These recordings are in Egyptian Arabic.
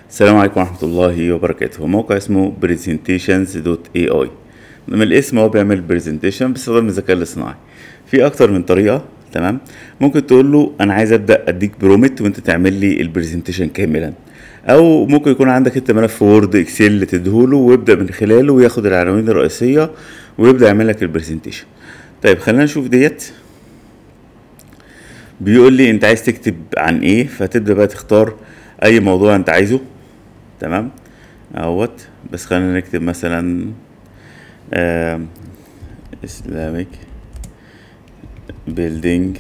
السلام عليكم ورحمة الله وبركاته موقع اسمه presentations.ai من الاسم هو بيعمل برزنتيشن باستخدام الذكاء الاصطناعي في اكتر من طريقة تمام ممكن تقول له انا عايز ابدا اديك برومت وانت تعمل لي البرزنتيشن كاملا او ممكن يكون عندك انت ملف وورد اكسل تديهوله ويبدا من خلاله وياخد العناوين الرئيسية ويبدا يعمل لك البرزنتيشن طيب خلينا نشوف ديت بيقول لي انت عايز تكتب عن ايه فتبدا بقى تختار اي موضوع انت عايزه تمام اهوت بس خلينا نكتب مثلا آم، Islamic building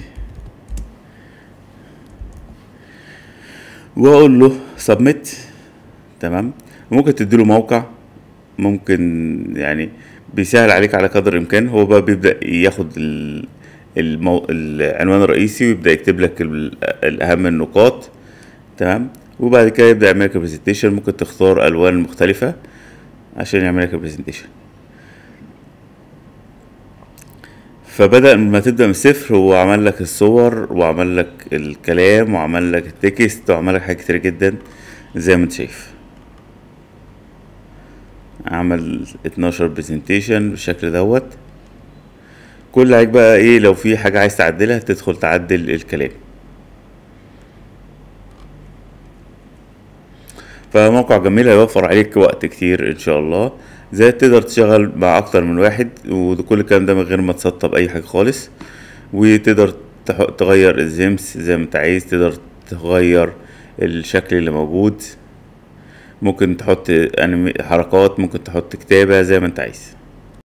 واقول له submit تمام ممكن تديله موقع ممكن يعني بيسهل عليك على قدر الامكان هو بقى بيبدا ياخد ال- المو... العنوان الرئيسي ويبدا يكتب لك ال- الاهم النقاط تمام وبعد كده يبدا يعمل لك برزنتيشن ممكن تختار الوان مختلفه عشان يعمل لك برزنتيشن فبدأ ما تبدأ من الصفر هو عمل لك الصور وعمل لك الكلام وعمل لك التكست وعمل لك حاجات كتير جدا زي ما انت شايف عمل 12 برزنتيشن بالشكل دوت كل اللي عليك بقى ايه لو في حاجة عايز تعدلها تدخل تعدل الكلام فموقع جميل هيوفر عليك وقت كتير ان شاء الله زي تقدر تشتغل مع اكتر من واحد وكل الكلام ده من غير ما تسطب اي حاجة خالص وتقدر تح- تغير الزيمس زي ما انت عايز تقدر تغير الشكل اللي موجود ممكن تحط أنيمي- حركات ممكن تحط كتابة زي ما انت عايز